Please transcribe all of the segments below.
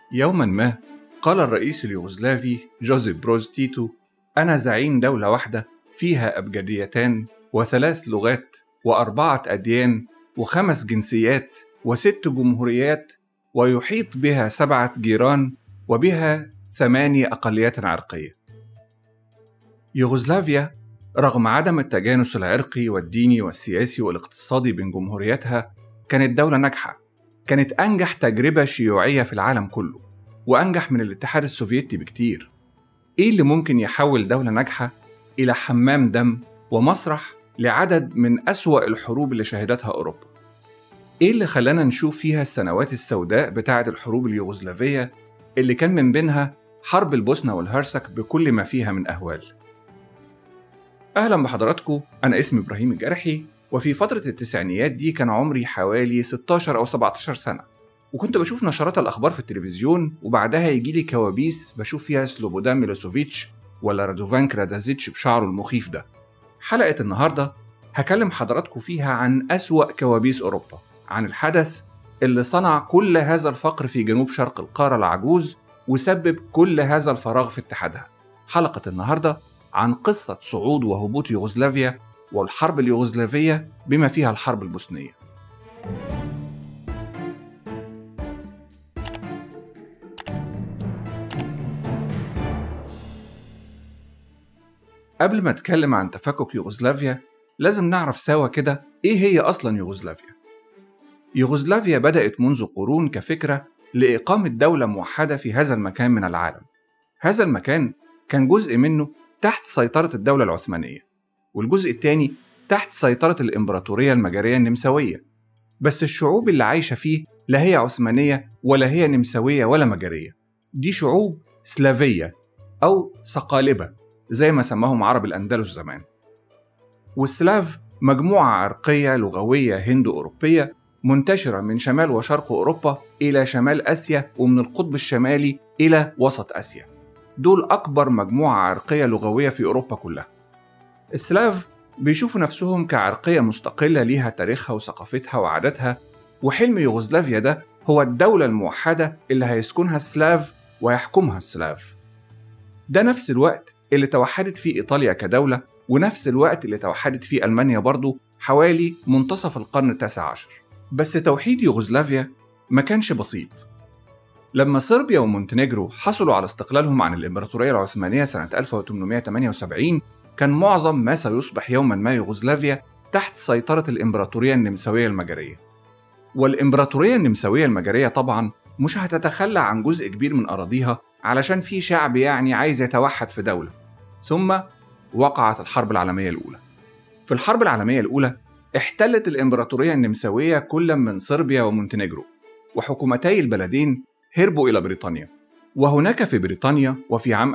يوما ما قال الرئيس اليوغوسلافي جوزيف بروز تيتو أنا زعيم دولة واحدة فيها أبجديتان وثلاث لغات وأربعة أديان وخمس جنسيات وست جمهوريات ويحيط بها سبعة جيران وبها ثماني أقليات عرقية يوغوسلافيا رغم عدم التجانس العرقي والديني والسياسي والاقتصادي بين جمهورياتها كانت دولة ناجحة كانت أنجح تجربة شيوعية في العالم كله وأنجح من الاتحاد السوفيتي بكتير إيه اللي ممكن يحول دولة ناجحة إلى حمام دم ومسرح لعدد من أسوأ الحروب اللي شهدتها أوروبا إيه اللي خلانا نشوف فيها السنوات السوداء بتاعة الحروب اليوغوسلافية اللي كان من بينها حرب البوسنة والهرسك بكل ما فيها من أهوال أهلا بحضراتكم أنا اسمي إبراهيم الجرحي وفي فترة التسعينيات دي كان عمري حوالي 16 أو 17 سنة وكنت بشوف نشرات الأخبار في التلفزيون وبعدها يجيلي كوابيس بشوف فيها سلوبودان ميلوسوفيتش ولا رادوفان كرادازيتش بشعره المخيف ده حلقة النهاردة هكلم حضراتكم فيها عن أسوأ كوابيس أوروبا عن الحدث اللي صنع كل هذا الفقر في جنوب شرق القارة العجوز وسبب كل هذا الفراغ في اتحادها حلقة النهاردة عن قصة صعود وهبوط يوغوسلافيا والحرب اليوغوسلافية بما فيها الحرب البوسنية قبل ما اتكلم عن تفكك يوغوسلافيا لازم نعرف سوا كده ايه هي اصلا يوغوسلافيا يوغوسلافيا بدأت منذ قرون كفكرة لإقامة دولة موحدة في هذا المكان من العالم هذا المكان كان جزء منه تحت سيطرة الدولة العثمانية والجزء الثاني تحت سيطرة الإمبراطورية المجرية النمساوية بس الشعوب اللي عايشة فيه لا هي عثمانية ولا هي نمساوية ولا مجرية دي شعوب سلافية أو صقالبة زي ما سماهم عرب الأندلس زمان والسلاف مجموعة عرقية لغوية هندو أوروبية منتشرة من شمال وشرق أوروبا إلى شمال آسيا ومن القطب الشمالي إلى وسط آسيا دول أكبر مجموعة عرقية لغوية في أوروبا كلها السلاف بيشوفوا نفسهم كعرقية مستقلة ليها تاريخها وثقافتها وعاداتها وحلم يوغوسلافيا ده هو الدولة الموحدة اللي هيسكنها السلاف ويحكمها السلاف ده نفس الوقت اللي توحدت فيه إيطاليا كدولة ونفس الوقت اللي توحدت فيه ألمانيا برضو حوالي منتصف القرن التاسع عشر بس توحيد يوغوسلافيا ما كانش بسيط لما صربيا ومونتينيجرو حصلوا على استقلالهم عن الإمبراطورية العثمانية سنة 1878 كان معظم ما سيصبح يوما ما يوغوسلافيا تحت سيطرة الإمبراطورية النمساوية المجرية والإمبراطورية النمساوية المجرية طبعا مش هتتخلى عن جزء كبير من أراضيها علشان في شعب يعني عايز يتوحد في دولة ثم وقعت الحرب العالمية الأولى في الحرب العالمية الأولى احتلت الإمبراطورية النمساوية كل من صربيا ومونتينيجرو وحكومتي البلدين هربوا إلى بريطانيا وهناك في بريطانيا وفي عام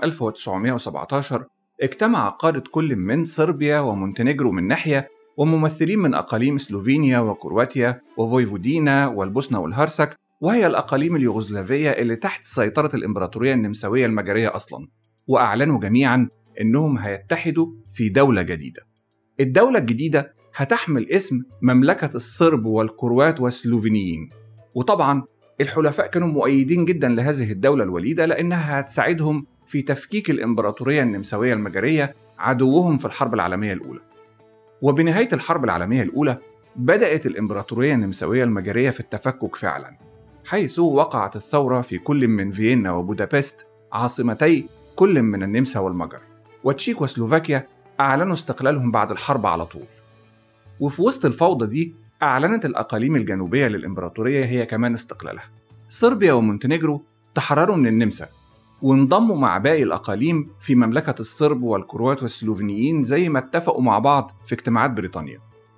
1917 اجتمع قادة كل من صربيا ومونتينيجرو من ناحية وممثلين من أقاليم سلوفينيا وكرواتيا وفويفودينا والبوسنة والهرسك وهي الأقاليم اليوغوسلافية اللي تحت سيطرة الإمبراطورية النمساوية المجرية أصلا وأعلنوا جميعا إنهم هيتحدوا في دولة جديدة الدولة الجديدة هتحمل اسم مملكة الصرب والكروات والسلوفينيين وطبعا الحلفاء كانوا مؤيدين جدا لهذه الدولة الوليدة لأنها هتساعدهم في تفكيك الإمبراطورية النمساوية المجرية عدوهم في الحرب العالمية الأولى وبنهاية الحرب العالمية الأولى بدأت الإمبراطورية النمساوية المجرية في التفكك فعلا حيث وقعت الثورة في كل من فيينا وبودابست عاصمتي كل من النمسا والمجر وتشيك وسلوفاكيا أعلنوا استقلالهم بعد الحرب على طول وفي وسط الفوضى دي أعلنت الأقاليم الجنوبية للإمبراطورية هي كمان استقلالها صربيا ومونتينيجرو تحرروا من النمسا وانضموا مع باقي الأقاليم في مملكة الصرب والكروات والسلوفينيين زي ما اتفقوا مع بعض في اجتماعات بريطانيا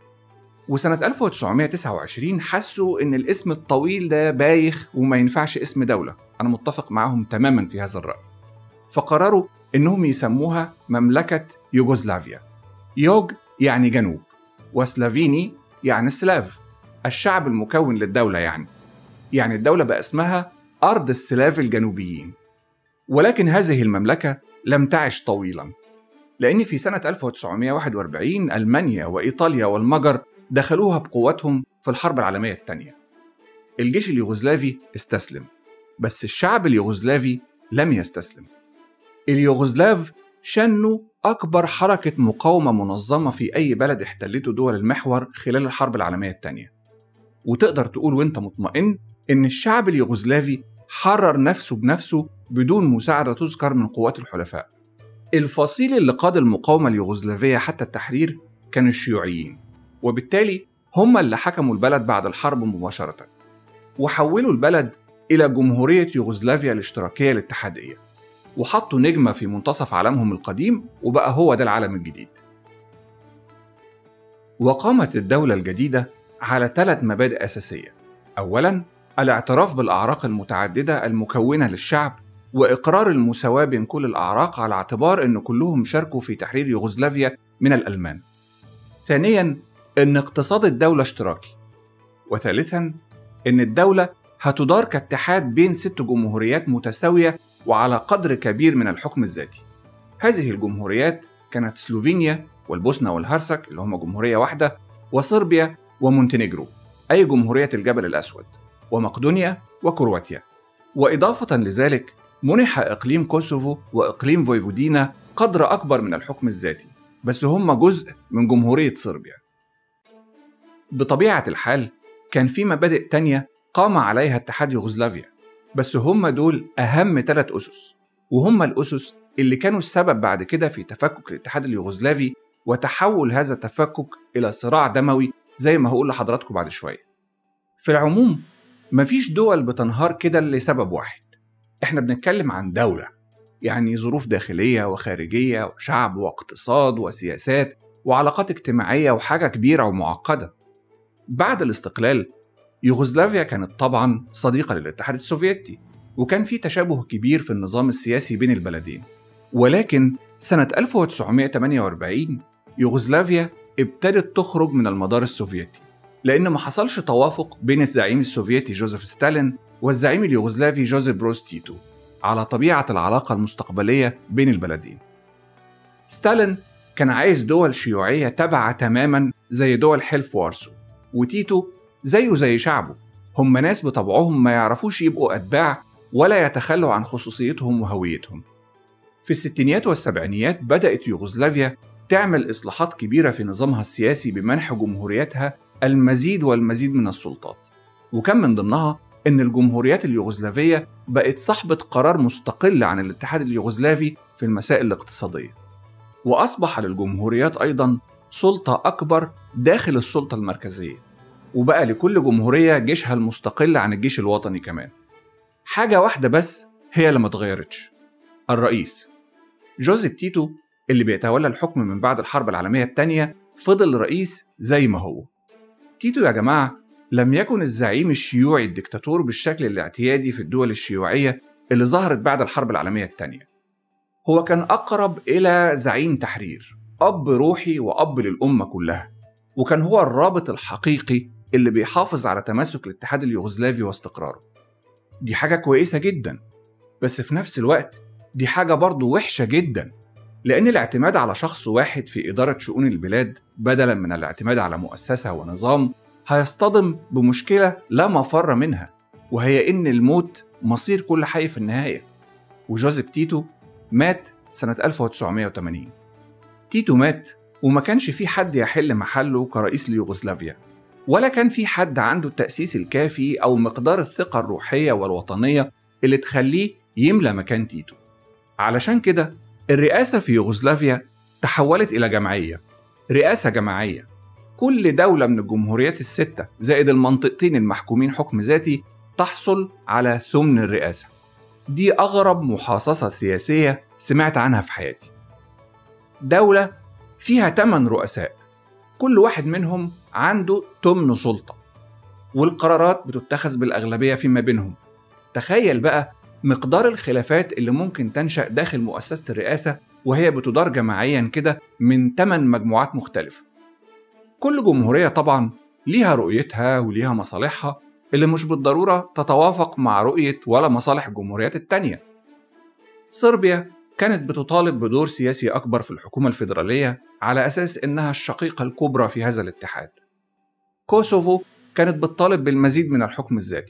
وسنة 1929 حسوا إن الاسم الطويل ده بايخ وما ينفعش اسم دولة أنا متفق معاهم تماما في هذا الرأي فقرروا إنهم يسموها مملكة يوغوسلافيا يوغ يعني جنوب وسلافيني يعني السلاف الشعب المكون للدولة يعني يعني الدولة بقى اسمها أرض السلاف الجنوبيين ولكن هذه المملكة لم تعش طويلا لأن في سنة 1941 ألمانيا وإيطاليا والمجر دخلوها بقوتهم في الحرب العالمية الثانية الجيش اليوغوسلافي استسلم بس الشعب اليوغوسلافي لم يستسلم اليوغوسلاف شنوا أكبر حركة مقاومة منظمة في أي بلد احتلته دول المحور خلال الحرب العالمية الثانية وتقدر تقول وانت مطمئن إن الشعب اليوغوسلافي حرر نفسه بنفسه بدون مساعدة تذكر من قوات الحلفاء الفصيل اللي قاد المقاومة اليوغوسلافية حتى التحرير كانوا الشيوعيين وبالتالي هم اللي حكموا البلد بعد الحرب مباشرة وحولوا البلد إلى جمهورية يوغوسلافيا الاشتراكية الاتحادية وحطوا نجمة في منتصف علمهم القديم وبقى هو ده العالم الجديد وقامت الدولة الجديدة على ثلاث مبادئ أساسية أولاً الاعتراف بالأعراق المتعددة المكونة للشعب وإقرار المساواة بين كل الأعراق على اعتبار أن كلهم شاركوا في تحرير يوغوسلافيا من الألمان. ثانياً أن اقتصاد الدولة اشتراكي. وثالثاً أن الدولة هتدار كاتحاد بين ست جمهوريات متساوية وعلى قدر كبير من الحكم الذاتي. هذه الجمهوريات كانت سلوفينيا والبوسنة والهرسك اللي هم جمهورية واحدة وصربيا ومونتينيجرو أي جمهورية الجبل الأسود ومقدونيا وكرواتيا وإضافة لذلك منح إقليم كوسوفو وإقليم فويفودينا قدر أكبر من الحكم الذاتي بس هم جزء من جمهورية صربيا بطبيعة الحال كان في مبادئ تانية قام عليها اتحاد يوغوسلافيا بس هم دول أهم ثلاث أسس وهم الأسس اللي كانوا السبب بعد كده في تفكك الاتحاد اليوغوسلافي وتحول هذا التفكك إلى صراع دموي زي ما هقول لحضراتكم بعد شوية في العموم مفيش دول بتنهار كده لسبب واحد احنا بنتكلم عن دولة يعني ظروف داخلية وخارجية وشعب واقتصاد وسياسات وعلاقات اجتماعية وحاجة كبيرة ومعقدة بعد الاستقلال يوغوسلافيا كانت طبعا صديقة للاتحاد السوفيتي وكان في تشابه كبير في النظام السياسي بين البلدين ولكن سنة 1948 يوغوسلافيا ابتدت تخرج من المدار السوفيتي لأن ما حصلش توافق بين الزعيم السوفيتي جوزيف ستالين والزعيم اليوغوسلافي جوزيف بروز تيتو على طبيعة العلاقة المستقبلية بين البلدين ستالين كان عايز دول شيوعية تابعة تماما زي دول حلف وارسو وتيتو زيه زي شعبه هم ناس بطبعهم ما يعرفوش يبقوا أتباع ولا يتخلوا عن خصوصيتهم وهويتهم في الستينيات والسبعينيات بدأت يوغوسلافيا تعمل إصلاحات كبيرة في نظامها السياسي بمنح جمهورياتها المزيد والمزيد من السلطات وكان من ضمنها أن الجمهوريات اليوغوسلافية بقت صاحبة قرار مستقل عن الاتحاد اليوغوسلافي في المسائل الاقتصادية وأصبح للجمهوريات أيضا سلطة أكبر داخل السلطة المركزية وبقى لكل جمهورية جيشها المستقل عن الجيش الوطني كمان حاجة واحدة بس هي اللي ما اتغيرتش الرئيس جوزيف تيتو اللي بيتولى الحكم من بعد الحرب العالمية الثانية فضل رئيس زي ما هو تيتو يا جماعة لم يكن الزعيم الشيوعي الدكتاتور بالشكل الاعتيادي في الدول الشيوعية اللي ظهرت بعد الحرب العالمية الثانية هو كان أقرب إلى زعيم تحرير أب روحي وأب للأمة كلها وكان هو الرابط الحقيقي اللي بيحافظ على تماسك الاتحاد اليوغوسلافي واستقراره دي حاجة كويسة جدا بس في نفس الوقت دي حاجة برضه وحشة جدا لأن الاعتماد على شخص واحد في إدارة شؤون البلاد بدلا من الاعتماد على مؤسسة ونظام هيصطدم بمشكلة لا مفر منها وهي إن الموت مصير كل حي في النهاية وجوزيف تيتو مات سنة 1980 تيتو مات وما كانش في حد يحل محله كرئيس ليوغوسلافيا ولا كان في حد عنده التأسيس الكافي أو مقدار الثقة الروحية والوطنية اللي تخليه يملى مكان تيتو علشان كده الرئاسة في يوغوسلافيا تحولت إلى جمعية رئاسة جماعية كل دولة من الجمهوريات الستة زائد المنطقتين المحكومين حكم ذاتي تحصل على ثمن الرئاسة دي أغرب محاصصة سياسية سمعت عنها في حياتي دولة فيها 8 رؤساء كل واحد منهم عنده تمن سلطة والقرارات بتتخذ بالأغلبية فيما بينهم تخيل بقى مقدار الخلافات اللي ممكن تنشأ داخل مؤسسة الرئاسة وهي بتدار جماعيا كده من 8 مجموعات مختلفة كل جمهورية طبعا ليها رؤيتها وليها مصالحها اللي مش بالضرورة تتوافق مع رؤية ولا مصالح الجمهوريات التانية صربيا كانت بتطالب بدور سياسي أكبر في الحكومة الفيدرالية على أساس إنها الشقيقة الكبرى في هذا الاتحاد كوسوفو كانت بتطالب بالمزيد من الحكم الذاتي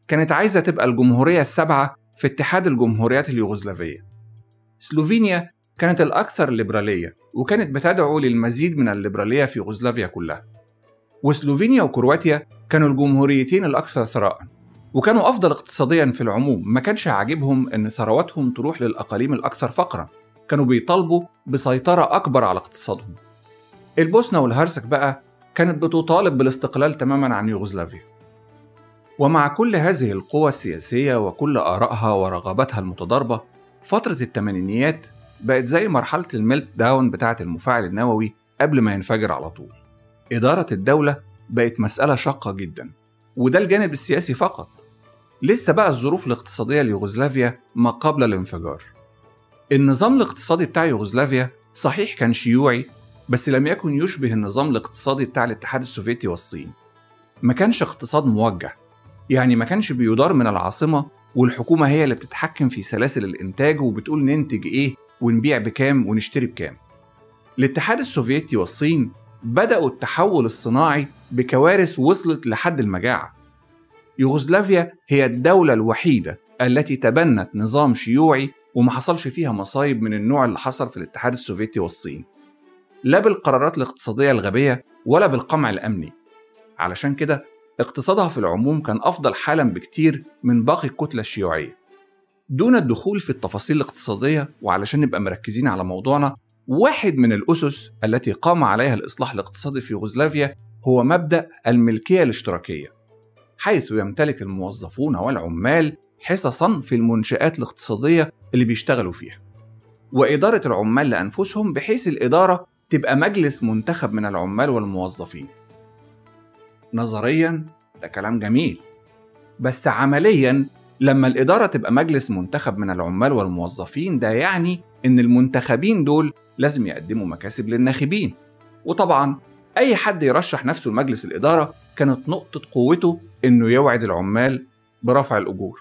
كانت عايزة تبقى الجمهورية السابعة في اتحاد الجمهوريات اليوغوسلافية سلوفينيا كانت الأكثر ليبرالية وكانت بتدعو للمزيد من الليبرالية في يوغوسلافيا كلها وسلوفينيا وكرواتيا كانوا الجمهوريتين الأكثر ثراء وكانوا أفضل اقتصاديا في العموم ما كانش عاجبهم أن ثرواتهم تروح للأقاليم الأكثر فقرا كانوا بيطالبوا بسيطرة أكبر على اقتصادهم البوسنة والهرسك بقى كانت بتطالب بالاستقلال تماما عن يوغوسلافيا ومع كل هذه القوى السياسية وكل آرائها ورغباتها المتضاربة فترة الثمانينيات بقت زي مرحلة الميلت داون بتاعة المفاعل النووي قبل ما ينفجر على طول إدارة الدولة بقت مسألة شاقة جدا وده الجانب السياسي فقط لسه بقى الظروف الاقتصادية ليوغوسلافيا ما قبل الانفجار النظام الاقتصادي بتاع يوغوسلافيا صحيح كان شيوعي بس لم يكن يشبه النظام الاقتصادي بتاع الاتحاد السوفيتي والصين ما كانش اقتصاد موجه يعني ما كانش بيدار من العاصمة والحكومة هي اللي بتتحكم في سلاسل الإنتاج وبتقول ننتج إيه ونبيع بكام ونشتري بكام الاتحاد السوفيتي والصين بدأوا التحول الصناعي بكوارث وصلت لحد المجاعة يوغوسلافيا هي الدولة الوحيدة التي تبنت نظام شيوعي وما حصلش فيها مصايب من النوع اللي حصل في الاتحاد السوفيتي والصين لا بالقرارات الاقتصادية الغبية ولا بالقمع الأمني علشان كده اقتصادها في العموم كان أفضل حالا بكتير من باقي الكتلة الشيوعية دون الدخول في التفاصيل الاقتصادية وعلشان نبقى مركزين على موضوعنا واحد من الأسس التي قام عليها الإصلاح الاقتصادي في يوغوسلافيا هو مبدأ الملكية الاشتراكية حيث يمتلك الموظفون والعمال حصصا في المنشآت الاقتصادية اللي بيشتغلوا فيها وإدارة العمال لأنفسهم بحيث الإدارة تبقى مجلس منتخب من العمال والموظفين نظريا ده كلام جميل بس عمليا لما الإدارة تبقى مجلس منتخب من العمال والموظفين ده يعني إن المنتخبين دول لازم يقدموا مكاسب للناخبين وطبعا أي حد يرشح نفسه لمجلس الإدارة كانت نقطة قوته إنه يوعد العمال برفع الأجور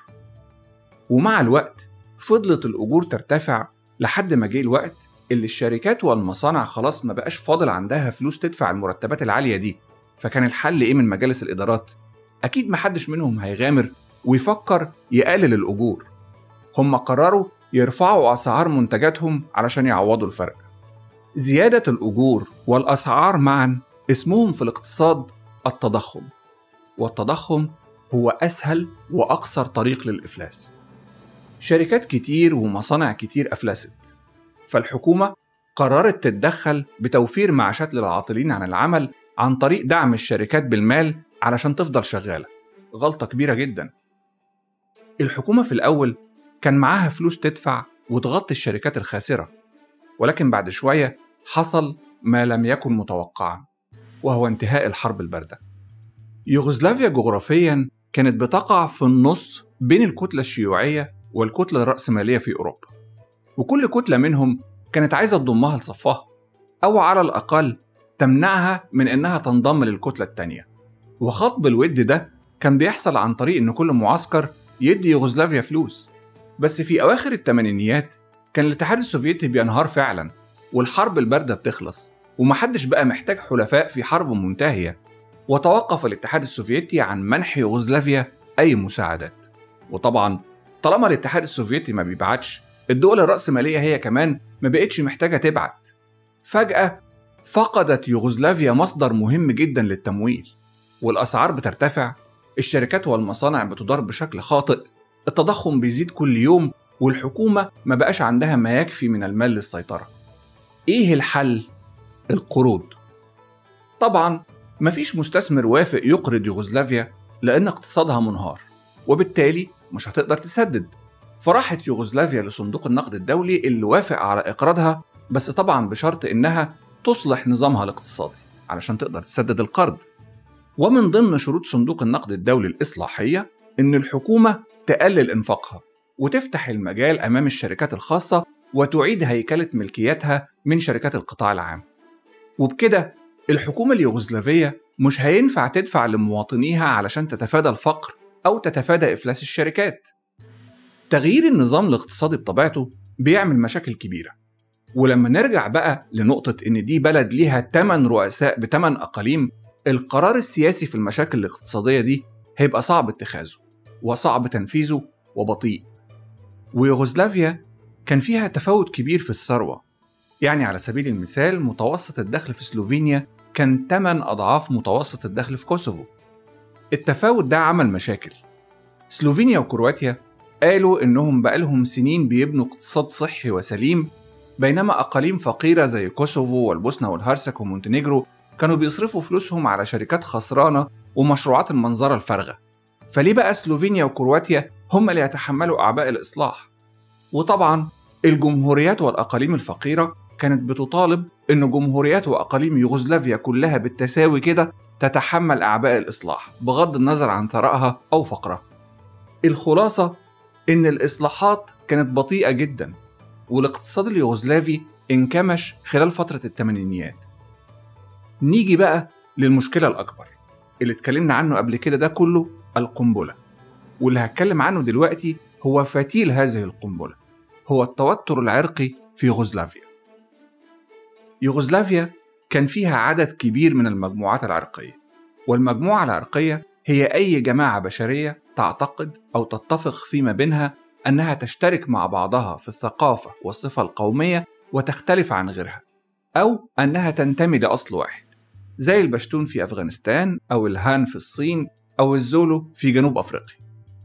ومع الوقت فضلت الأجور ترتفع لحد ما جه الوقت اللي الشركات والمصانع خلاص ما بقاش فاضل عندها فلوس تدفع المرتبات العالية دي فكان الحل إيه من مجالس الإدارات؟ أكيد محدش منهم هيغامر ويفكر يقلل الأجور هم قرروا يرفعوا أسعار منتجاتهم علشان يعوضوا الفرق زيادة الأجور والأسعار معا اسمهم في الاقتصاد التضخم والتضخم هو أسهل وأقصر طريق للإفلاس شركات كتير ومصانع كتير أفلست فالحكومة قررت تتدخل بتوفير معاشات للعاطلين عن العمل عن طريق دعم الشركات بالمال علشان تفضل شغالة غلطة كبيرة جدا الحكومة في الأول كان معاها فلوس تدفع وتغطي الشركات الخاسرة ولكن بعد شوية حصل ما لم يكن متوقعا وهو انتهاء الحرب الباردة يوغوسلافيا جغرافيا كانت بتقع في النص بين الكتلة الشيوعية والكتلة الرأسمالية في أوروبا وكل كتلة منهم كانت عايزة تضمها لصفها أو على الأقل تمنعها من إنها تنضم للكتلة التانية وخطب الود ده كان بيحصل عن طريق إن كل معسكر يدي يوغوسلافيا فلوس بس في أواخر الثمانينيات كان الاتحاد السوفيتي بينهار فعلا والحرب الباردة بتخلص ومحدش بقى محتاج حلفاء في حرب منتهية وتوقف الاتحاد السوفيتي عن منح يوغوسلافيا أي مساعدات وطبعا طالما الاتحاد السوفيتي ما بيبعتش الدول الرأسمالية هي كمان ما بقتش محتاجة تبعت فجأة فقدت يوغوسلافيا مصدر مهم جدا للتمويل والأسعار بترتفع الشركات والمصانع بتدار بشكل خاطئ التضخم بيزيد كل يوم والحكومة ما بقاش عندها ما يكفي من المال للسيطرة إيه الحل؟ القروض طبعا مفيش مستثمر وافق يقرض يوغوسلافيا لأن اقتصادها منهار وبالتالي مش هتقدر تسدد فراحت يوغوسلافيا لصندوق النقد الدولي اللي وافق على إقراضها بس طبعا بشرط إنها تصلح نظامها الاقتصادي علشان تقدر تسدد القرض ومن ضمن شروط صندوق النقد الدولي الإصلاحية إن الحكومة تقلل إنفاقها وتفتح المجال أمام الشركات الخاصة وتعيد هيكلة ملكيتها من شركات القطاع العام وبكده الحكومة اليوغوسلافية مش هينفع تدفع لمواطنيها علشان تتفادى الفقر أو تتفادى إفلاس الشركات تغيير النظام الاقتصادي بطبيعته بيعمل مشاكل كبيرة ولما نرجع بقى لنقطة إن دي بلد ليها 8 رؤساء بثمان أقاليم القرار السياسي في المشاكل الاقتصادية دي هيبقى صعب اتخاذه وصعب تنفيذه وبطيء ويوغوسلافيا كان فيها تفاوت كبير في الثروة يعني على سبيل المثال متوسط الدخل في سلوفينيا كان 8 أضعاف متوسط الدخل في كوسوفو التفاوت ده عمل مشاكل سلوفينيا وكرواتيا قالوا إنهم بقالهم سنين بيبنوا اقتصاد صحي وسليم بينما أقاليم فقيرة زي كوسوفو والبوسنة والهرسك ومونتينيجرو كانوا بيصرفوا فلوسهم على شركات خسرانة ومشروعات المنظرة الفارغة فليه بقى سلوفينيا وكرواتيا هم اللي يتحملوا أعباء الإصلاح وطبعا الجمهوريات والأقاليم الفقيرة كانت بتطالب إن جمهوريات وأقاليم يوغوسلافيا كلها بالتساوي كده تتحمل أعباء الإصلاح بغض النظر عن ثرائها أو فقرها الخلاصة إن الإصلاحات كانت بطيئة جدا والاقتصاد اليوغوسلافي انكمش خلال فترة الثمانينيات نيجي بقى للمشكلة الأكبر اللي اتكلمنا عنه قبل كده ده كله القنبلة واللي هتكلم عنه دلوقتي هو فتيل هذه القنبلة هو التوتر العرقي في يوغوسلافيا يوغوسلافيا كان فيها عدد كبير من المجموعات العرقية والمجموعة العرقية هي أي جماعة بشرية تعتقد أو تتفق فيما بينها أنها تشترك مع بعضها في الثقافة والصفة القومية وتختلف عن غيرها أو أنها تنتمي لأصل واحد زي البشتون في أفغانستان أو الهان في الصين أو الزولو في جنوب أفريقيا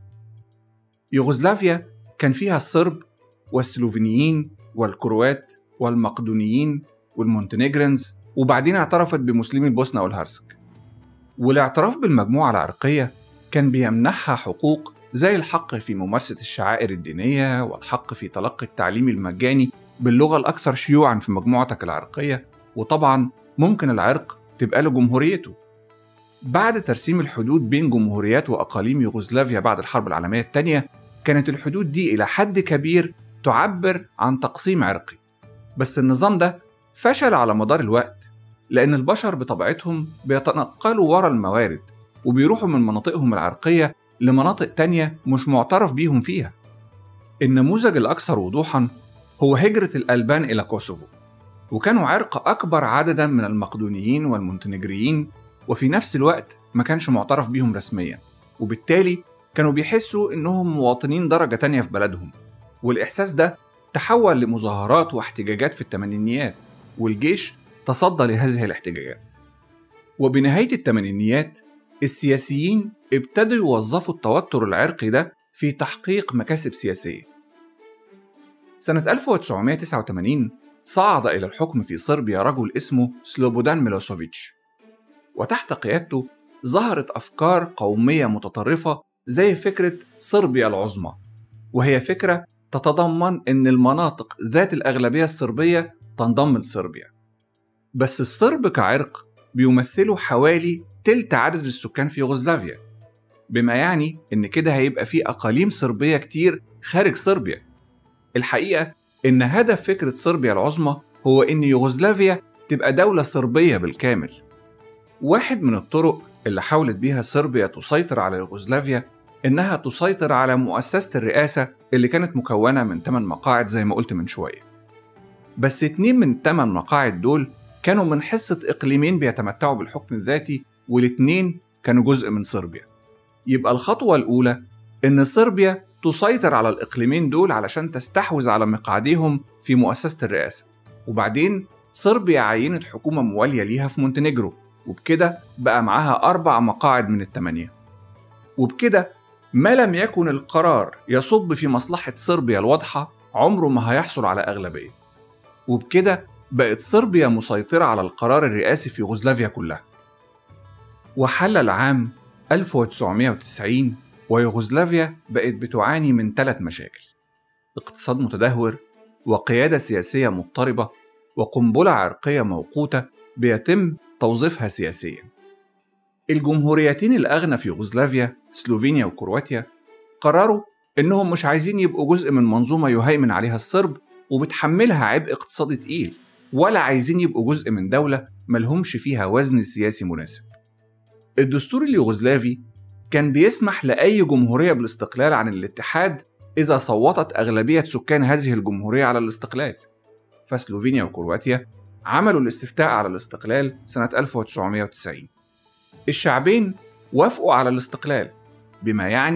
يوغوسلافيا كان فيها الصرب والسلوفينيين والكروات والمقدونيين والمونتينيجرنز وبعدين اعترفت بمسلمي البوسنة والهرسك والاعتراف بالمجموعة العرقية كان بيمنحها حقوق زي الحق في ممارسة الشعائر الدينية والحق في تلقي التعليم المجاني باللغة الأكثر شيوعا في مجموعتك العرقية وطبعا ممكن العرق تبقى له جمهوريته بعد ترسيم الحدود بين جمهوريات وأقاليم يوغوسلافيا بعد الحرب العالمية الثانية كانت الحدود دي إلى حد كبير تعبر عن تقسيم عرقي بس النظام ده فشل على مدار الوقت لأن البشر بطبيعتهم بيتنقلوا ورا الموارد وبيروحوا من مناطقهم العرقية لمناطق تانية مش معترف بيهم فيها النموذج الأكثر وضوحا هو هجرة الألبان إلى كوسوفو وكانوا عرق أكبر عددا من المقدونيين والمونتنجريين وفي نفس الوقت ما كانش معترف بيهم رسميا وبالتالي كانوا بيحسوا إنهم مواطنين درجة تانية في بلدهم والإحساس ده تحول لمظاهرات واحتجاجات في الثمانينيات والجيش تصدى لهذه الاحتجاجات وبنهاية الثمانينيات السياسيين ابتدوا يوظفوا التوتر العرقي ده في تحقيق مكاسب سياسية سنة 1989 صعد إلى الحكم في صربيا رجل اسمه سلوبودان ميلوسوفيتش وتحت قيادته ظهرت أفكار قومية متطرفة زي فكرة صربيا العظمى وهي فكرة تتضمن أن المناطق ذات الأغلبية الصربية تنضم لصربيا بس الصرب كعرق بيمثلوا حوالي تلت عدد السكان في يوغوسلافيا بما يعني إن كده هيبقى في أقاليم صربية كتير خارج صربيا الحقيقة إن هدف فكرة صربيا العظمى هو إن يوغوسلافيا تبقى دولة صربية بالكامل واحد من الطرق اللي حاولت بيها صربيا تسيطر على يوغوسلافيا إنها تسيطر على مؤسسة الرئاسة اللي كانت مكونة من 8 مقاعد زي ما قلت من شوية بس اتنين من الثمان مقاعد دول كانوا من حصة إقليمين بيتمتعوا بالحكم الذاتي والاتنين كانوا جزء من صربيا يبقى الخطوة الأولى إن صربيا تسيطر على الإقليمين دول علشان تستحوذ على مقعديهم في مؤسسة الرئاسة وبعدين صربيا عينت حكومة موالية ليها في مونتينيجرو وبكده بقى معاها أربع مقاعد من الثمانية وبكده ما لم يكن القرار يصب في مصلحة صربيا الواضحة عمره ما هيحصل على أغلبية وبكده بقت صربيا مسيطرة على القرار الرئاسي في يوغوسلافيا كلها وحل العام 1990 ويوغوسلافيا بقت بتعاني من ثلاث مشاكل اقتصاد متدهور وقيادة سياسية مضطربة وقنبلة عرقية موقوتة بيتم توظيفها سياسيا الجمهوريتين الأغنى في يوغوسلافيا سلوفينيا وكرواتيا قرروا إنهم مش عايزين يبقوا جزء من منظومة يهيمن عليها الصرب وبتحملها عبء اقتصادي تقيل ولا عايزين يبقوا جزء من دولة ملهمش فيها وزن سياسي مناسب الدستور اليوغوسلافي كان بيسمح لأي جمهورية بالاستقلال عن الاتحاد إذا صوتت أغلبية سكان هذه الجمهورية على الاستقلال فسلوفينيا وكرواتيا عملوا الاستفتاء على الاستقلال سنة 1990 الشعبين وافقوا على الاستقلال بما يعني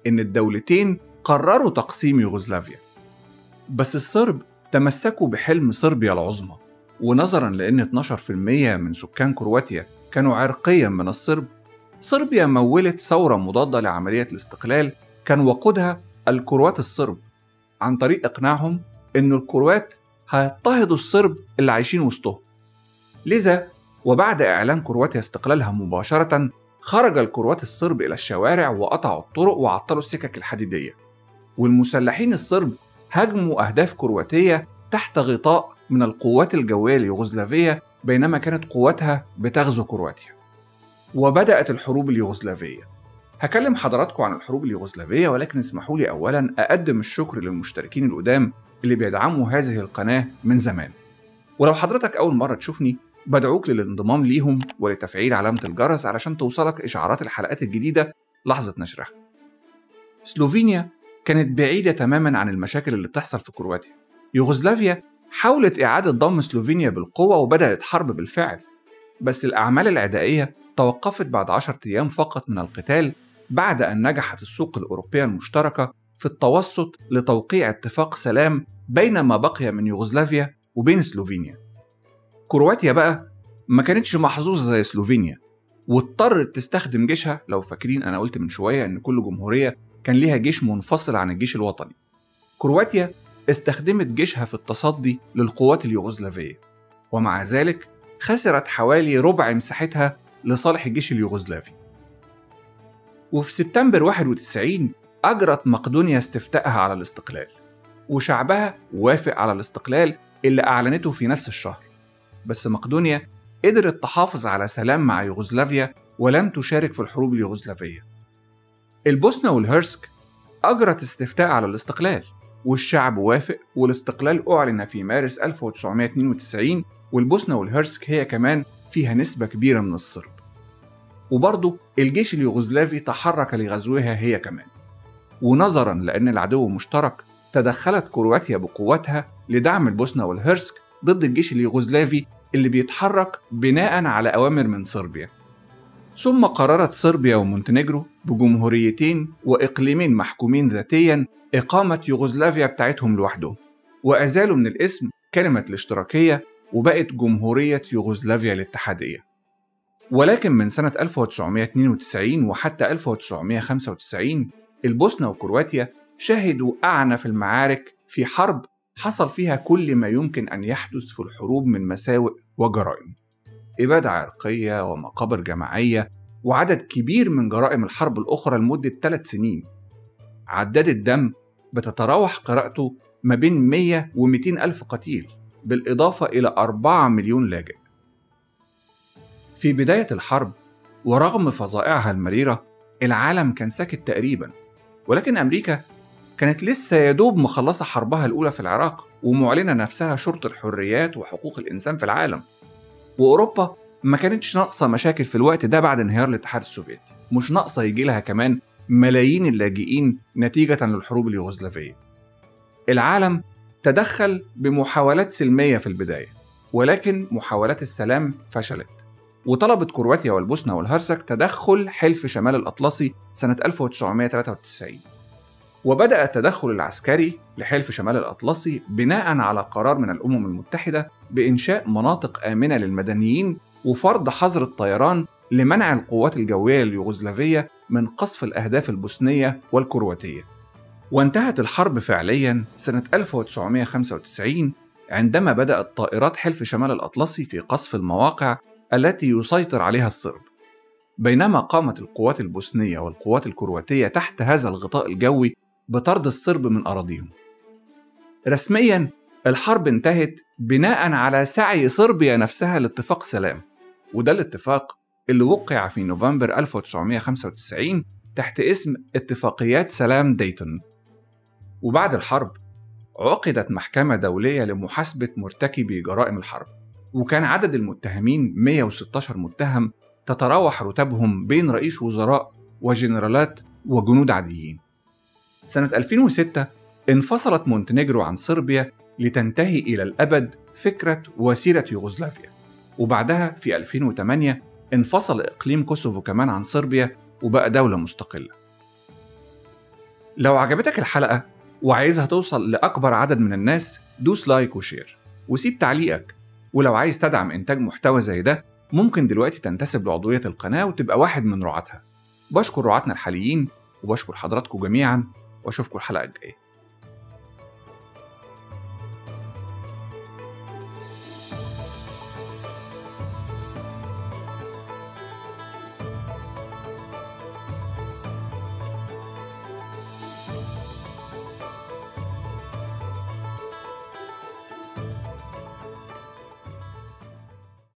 إن الدولتين قرروا تقسيم يوغوسلافيا بس الصرب تمسكوا بحلم صربيا العظمى ونظرا لأن 12% من سكان كرواتيا كانوا عرقيا من الصرب صربيا مولت ثورة مضادة لعملية الاستقلال كان وقودها الكروات الصرب عن طريق إقناعهم إن الكروات هيضطهدوا الصرب اللي عايشين وسطهم لذا وبعد إعلان كرواتيا استقلالها مباشرة خرج الكروات الصرب إلى الشوارع وقطعوا الطرق وعطلوا السكك الحديدية والمسلحين الصرب هاجموا أهداف كرواتية تحت غطاء من القوات الجوية اليوغوسلافية بينما كانت قواتها بتغزو كرواتيا وبدأت الحروب اليوغوسلافية هكلم حضراتكم عن الحروب اليوغوسلافية ولكن اسمحوا لي أولا أقدم الشكر للمشتركين القدام اللي بيدعموا هذه القناة من زمان ولو حضرتك أول مرة تشوفني بدعوك للانضمام ليهم ولتفعيل علامة الجرس علشان توصلك إشعارات الحلقات الجديدة لحظة نشرها سلوفينيا كانت بعيدة تماما عن المشاكل اللي بتحصل في كرواتيا يوغوسلافيا حاولت إعادة ضم سلوفينيا بالقوة وبدأت حرب بالفعل بس الأعمال العدائية توقفت بعد عشرة أيام فقط من القتال بعد أن نجحت السوق الأوروبية المشتركة في التوسط لتوقيع اتفاق سلام بين ما بقي من يوغوسلافيا وبين سلوفينيا كرواتيا بقى ما كانتش محظوظة زي سلوفينيا واضطرت تستخدم جيشها لو فاكرين أنا قلت من شوية إن كل جمهورية كان ليها جيش منفصل عن الجيش الوطني كرواتيا استخدمت جيشها في التصدي للقوات اليوغوسلافية ومع ذلك خسرت حوالي ربع مساحتها لصالح الجيش اليوغوسلافي وفي سبتمبر 91 أجرت مقدونيا استفتائها على الاستقلال وشعبها وافق على الاستقلال اللي أعلنته في نفس الشهر بس مقدونيا قدرت تحافظ على سلام مع يوغوسلافيا ولم تشارك في الحروب اليوغوسلافية البوسنة والهرسك أجرت استفتاء على الاستقلال والشعب وافق والاستقلال أعلن في مارس 1992 والبوسنة والهرسك هي كمان فيها نسبة كبيرة من الصرب وبرضه الجيش اليوغوسلافي تحرك لغزوها هي كمان ونظرا لأن العدو مشترك تدخلت كرواتيا بقوتها لدعم البوسنة والهرسك ضد الجيش اليوغوسلافي اللي بيتحرك بناء على أوامر من صربيا ثم قررت صربيا ومونتينيجرو بجمهوريتين وإقليمين محكومين ذاتيا إقامة يوغوسلافيا بتاعتهم لوحدهم وأزالوا من الاسم كلمة الاشتراكية وبقت جمهورية يوغوسلافيا الاتحادية ولكن من سنة 1992 وحتى 1995 البوسنة وكرواتيا شهدوا أعنف المعارك في حرب حصل فيها كل ما يمكن أن يحدث في الحروب من مساوئ وجرائم إبادة عرقية ومقابر جماعية وعدد كبير من جرائم الحرب الأخرى لمدة ثلاث سنين عداد الدم بتتراوح قراءته ما بين 100 و 200 ألف قتيل بالإضافة إلى 4 مليون لاجئ في بداية الحرب ورغم فظائعها المريرة العالم كان ساكت تقريبا ولكن أمريكا كانت لسه يدوب مخلصة حربها الأولى في العراق ومعلنة نفسها شرط الحريات وحقوق الإنسان في العالم وأوروبا ما كانتش ناقصة مشاكل في الوقت ده بعد انهيار الاتحاد السوفيتي مش ناقصة يجي لها كمان ملايين اللاجئين نتيجة للحروب اليوغوسلافية العالم تدخل بمحاولات سلمية في البداية ولكن محاولات السلام فشلت وطلبت كرواتيا والبوسنة والهرسك تدخل حلف شمال الأطلسي سنة 1993 وبدأ التدخل العسكري لحلف شمال الأطلسي بناء على قرار من الأمم المتحدة بإنشاء مناطق آمنة للمدنيين وفرض حظر الطيران لمنع القوات الجوية اليوغوسلافية من قصف الأهداف البوسنية والكرواتية وانتهت الحرب فعليا سنة 1995 عندما بدأت طائرات حلف شمال الأطلسي في قصف المواقع التي يسيطر عليها الصرب بينما قامت القوات البوسنية والقوات الكرواتية تحت هذا الغطاء الجوي بطرد الصرب من أراضيهم رسميا الحرب انتهت بناء على سعي صربيا نفسها لاتفاق سلام وده الاتفاق اللي وقع في نوفمبر 1995 تحت اسم اتفاقيات سلام ديتون وبعد الحرب عقدت محكمة دولية لمحاسبة مرتكبي جرائم الحرب وكان عدد المتهمين 116 متهم تتراوح رتبهم بين رئيس وزراء وجنرالات وجنود عاديين سنة 2006 انفصلت مونتينيجرو عن صربيا لتنتهي إلى الأبد فكرة وسيلة يوغوسلافيا وبعدها في 2008 انفصل إقليم كوسوفو كمان عن صربيا وبقى دولة مستقلة لو عجبتك الحلقة وعايزها توصل لأكبر عدد من الناس دوس لايك وشير وسيب تعليقك ولو عايز تدعم إنتاج محتوى زي ده ممكن دلوقتي تنتسب لعضوية القناة وتبقى واحد من رعاتها بشكر رعاتنا الحاليين وبشكر حضراتكم جميعا واشوفكم الحلقة الجاية